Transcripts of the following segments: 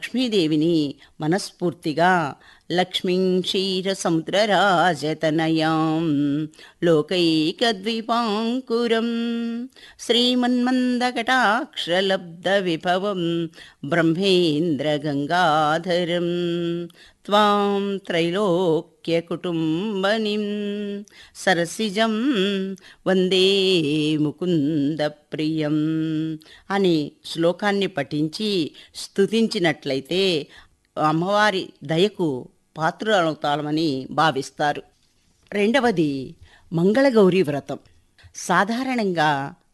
లక్ష్మీదేవిని మనస్ఫూర్తిగా లక్ష్మీం క్షీరసముద్రరాజతనయాం లోకైకద్వీపాంకురం శ్రీమన్మందకటాక్షలబ్ధవిభవం బ్రహ్మేంద్రగంగాధరం త్వాం త్రైలోక్యకుటుంబనిం సరసిజం వందే ముకుందప్రియం అని శ్లోకాన్ని పఠించి స్తుతించినట్లయితే అమ్మవారి దయకు పాత్రులవుతామని భావిస్తారు రెండవది మంగళగౌరి వ్రతం సాధారణంగా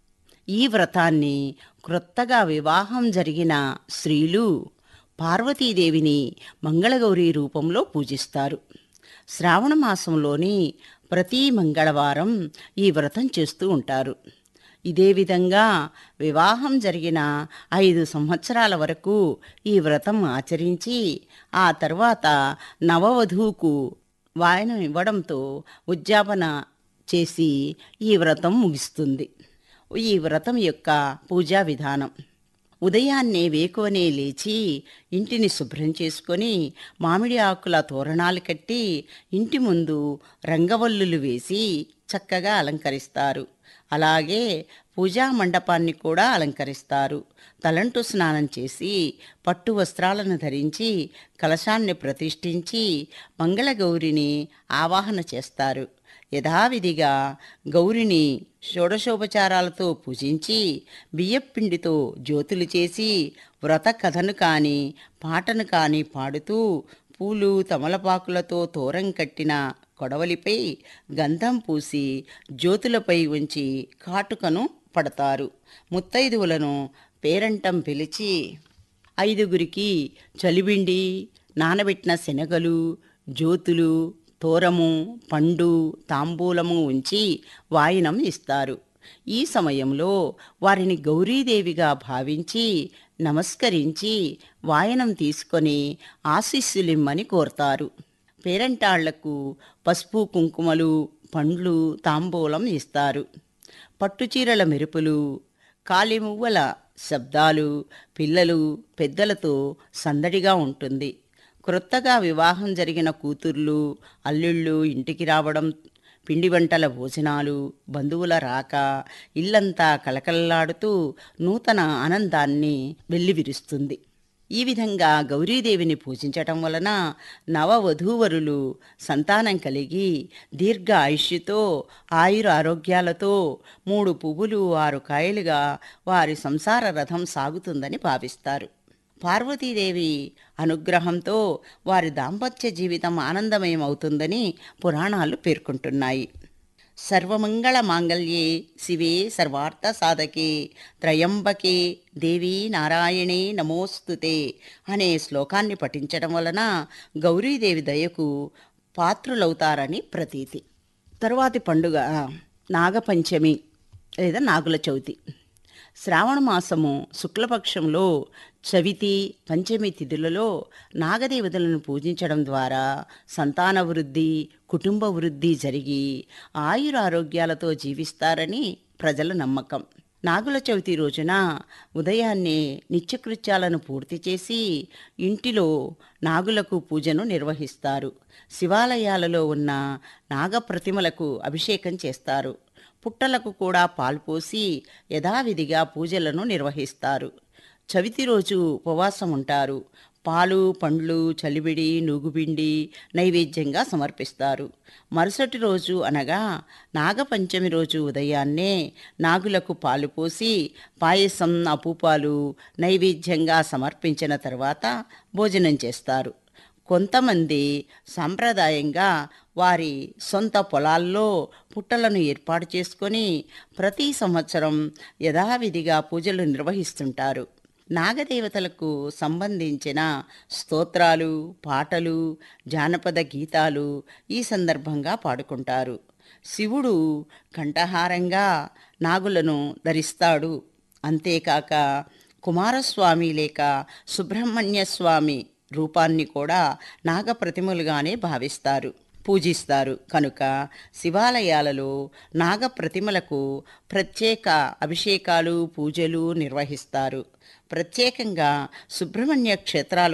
ఈ వ్రతాన్ని క్రొత్తగా వివాహం జరిగిన స్త్రీలు పార్వతీదేవిని మంగళగౌరి రూపంలో పూజిస్తారు శ్రావణ మాసంలోని ప్రతి మంగళవారం ఈ వ్రతం చేస్తూ ఉంటారు ఇదే విధంగా వివాహం జరిగిన ఐదు సంవత్సరాల వరకు ఈ వ్రతం ఆచరించి ఆ తర్వాత నవవధువుకు వాయనం ఇవ్వడంతో ఉద్యాపన చేసి ఈ వ్రతం ముగిస్తుంది ఈ వ్రతం యొక్క పూజా విధానం ఉదయాన్నే వేకువనే లేచి ఇంటిని శుభ్రం చేసుకొని మామిడి ఆకుల తోరణాలు కట్టి ఇంటి ముందు రంగవల్లులు వేసి చక్కగా అలంకరిస్తారు అలాగే పూజా మండపాన్ని కూడా అలంకరిస్తారు తలంటు స్నానం చేసి పట్టు వస్త్రాలను ధరించి కలశాన్ని ప్రతిష్ఠించి మంగళగౌరిని ఆవాహన చేస్తారు యథావిధిగా గౌరిని షోడశోపచారాలతో పూజించి బియ్యపిండితో జ్యోతులు చేసి వ్రత కథను కాని పాటను కాని పాడుతూ పూలు తమలపాకులతో తోరం కట్టిన కొడవలిపై గంధం పూసి జ్యోతులపై ఉంచి కాటుకను పడతారు ముత్తైదువులను పేరంటం పిలిచి ఐదుగురికి చలిబిండి నానబెట్టిన శనగలు జ్యోతులు తోరము పండు తాంబూలము ఉంచి వాయినం ఇస్తారు ఈ సమయంలో వారిని గౌరీదేవిగా భావించి నమస్కరించి వాయనం తీసుకొని ఆశీస్సులిమ్మని కోరతారు పేరంటాళ్లకు పసుపు కుంకుమలు పండ్లు తాంబూలం ఇస్తారు పట్టుచీరల మెరుపులు కాలిమువ్వల శబ్దాలు పిల్లలు పెద్దలతో సందడిగా ఉంటుంది క్రొత్తగా వివాహం జరిగిన కూతుర్లు అల్లుళ్ళు ఇంటికి రావడం పిండి వంటల భోజనాలు బంధువుల రాక ఇల్లంతా కలకల్లాడుతూ నూతన ఆనందాన్ని వెల్లివిరుస్తుంది ఈ విధంగా గౌరీదేవిని పూజించటం వలన నవవధూవరులు సంతానం కలిగి దీర్ఘ ఆయుష్యుతో ఆయుర ఆరోగ్యాలతో మూడు పువ్వులు ఆరు కాయలుగా వారి సంసార రథం సాగుతుందని భావిస్తారు పార్వతీదేవి అనుగ్రహంతో వారి దాంపత్య జీవితం ఆనందమయం అవుతుందని పురాణాలు పేర్కొంటున్నాయి సర్వమంగళ మాంగళ్యే శివే సర్వార్థ సాధకే త్రయంబకే దేవీ నారాయణే నమోస్తుతే అనే శ్లోకాన్ని పఠించడం వలన గౌరీదేవి దయకు పాత్రులవుతారని ప్రతీతి తరువాతి పండుగ నాగపంచమి లేదా నాగుల చవితి శ్రావణ మాసము శుక్లపక్షంలో చవితి పంచమి తిథులలో నాగదేవతలను పూజించడం ద్వారా సంతాన వృద్ధి కుటుంబ వృద్ధి జరిగి ఆయురారోగ్యాలతో జీవిస్తారని ప్రజల నమ్మకం నాగుల చవితి రోజున ఉదయాన్నే నిత్యకృత్యాలను పూర్తి చేసి ఇంటిలో నాగులకు పూజను నిర్వహిస్తారు శివాలయాలలో ఉన్న నాగప్రతిమలకు అభిషేకం చేస్తారు పుట్టలకు కూడా పాల్పోసి యథావిధిగా పూజలను నిర్వహిస్తారు చవితి రోజు ఉపవాసం ఉంటారు పాలు పండ్లు చలివిడి నూగుపిండి నైవేద్యంగా సమర్పిస్తారు మరుసటి రోజు అనగా నాగపంచమి రోజు ఉదయాన్నే నాగులకు పాలు పోసి పాయసం అపూపాలు నైవేద్యంగా సమర్పించిన తర్వాత భోజనం చేస్తారు కొంతమంది సాంప్రదాయంగా వారి సొంత పొలాల్లో పుట్టలను ఏర్పాటు చేసుకొని ప్రతి సంవత్సరం యథావిధిగా పూజలు నిర్వహిస్తుంటారు నాగదేవతలకు సంబంధించిన స్తోత్రాలు పాటలు జానపద గీతాలు ఈ సందర్భంగా పాడుకుంటారు శివుడు కంఠహారంగా నాగులను ధరిస్తాడు అంతేకాక కుమారస్వామి లేక సుబ్రహ్మణ్య స్వామి రూపాన్ని కూడా నాగప్రతిమలుగానే భావిస్తారు పూజిస్తారు కనుక శివాలయాలలో నాగప్రతిమలకు ప్రత్యేక అభిషేకాలు పూజలు నిర్వహిస్తారు ప్రత్యేకంగా సుబ్రహ్మణ్య క్షేత్రాలు